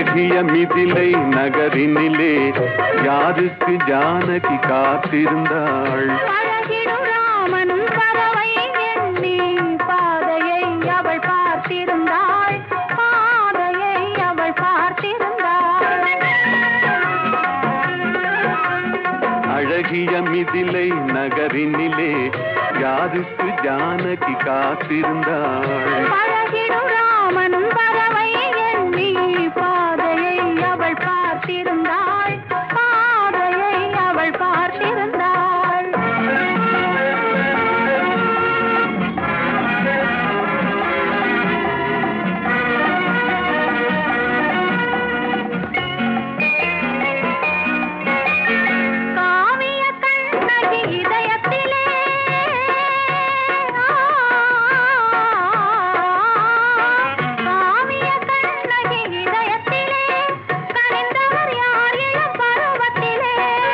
அழகிய மிதிலை நகரினிலே யாருக்கு ஜானகி காத்திருந்தாள் பழகிடும் ராமன் பறவை எண்ணி பாதையை அவள் பார்த்திருந்தாள் பாதையை அவள் பார்த்திருந்தாள் அழகிய மிதிலை நகரினிலே யாருக்கு ஜானகி காத்திருந்தாள் பழகிடும் ராமன் பறவை எண்ணி பாதையை அவள் பார்த்திருந்தாள் பாதையை அவள் பார்த்திருந்தாள் காவிய கண்ணகி இதயத்திலே காவிய கண்ணகி இதயத்திலே கனிந்தவர் யார் இளம் பருவத்திலே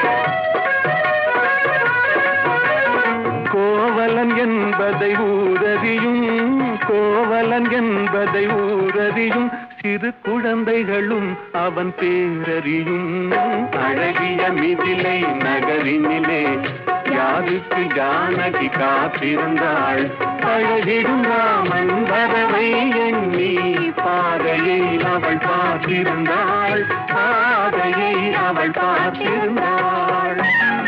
கோவலன் என்பதை ஊரறியும் கோவலன் என்பதை ஊரறியும் சிறு குழந்தைகளும் அவன் பேரறியும் அழகிய மிதிலை நகரினிலே யாருக்கு ஜானகி காத்திருந்தாள் அழகிடும் ராமன் வரவை எண்ணி பாதையை அவள் பார்த்திருந்தாள் பாதையை அவள் பார்த்திருந்தாள்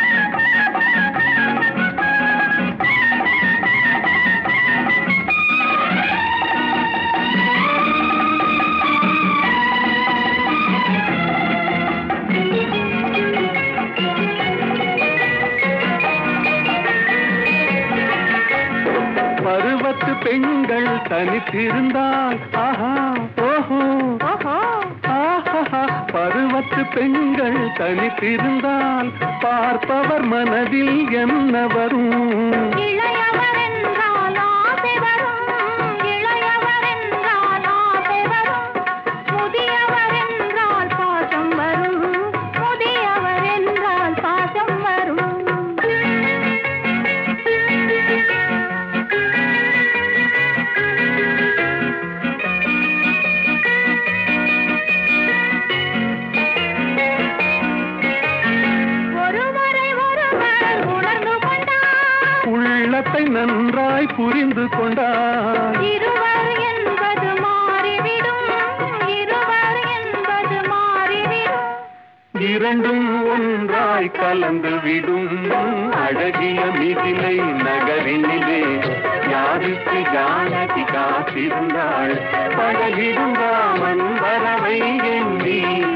பருவத்து பெண்கள் தனித்திருந்தால் ஆஹா ஓஹோ ஓஹோ ஆஹா பருவத்து பெண்கள் தனித்திருந்தால் பார்ப்பவர் மனதில் என்ன வரும் இளையவர் என்றால் ஆசை வரும் இளையவர் என்றால் ஆசை வரும் முதியவர் என்றால் பாசம் வரும் முதியவர் என்றால் பாசம் வரும் ஒருவரை ஒருவர் உணர்ந்து கொண்டார் உள்ளத்தை நன்றாய் புரிந்து கொண்டால் இருவர் என்பது மாறிவிடும் இருவர் என்பது மாறிவிடும் இரண்டும் ஒன்றாய் கலந்து விடும் அழகிய மிதிலை நகரினிலே யாருக்கு ஜானகி காத்திருந்தாள் பழகிடும் ராமன் வரவை எண்ணி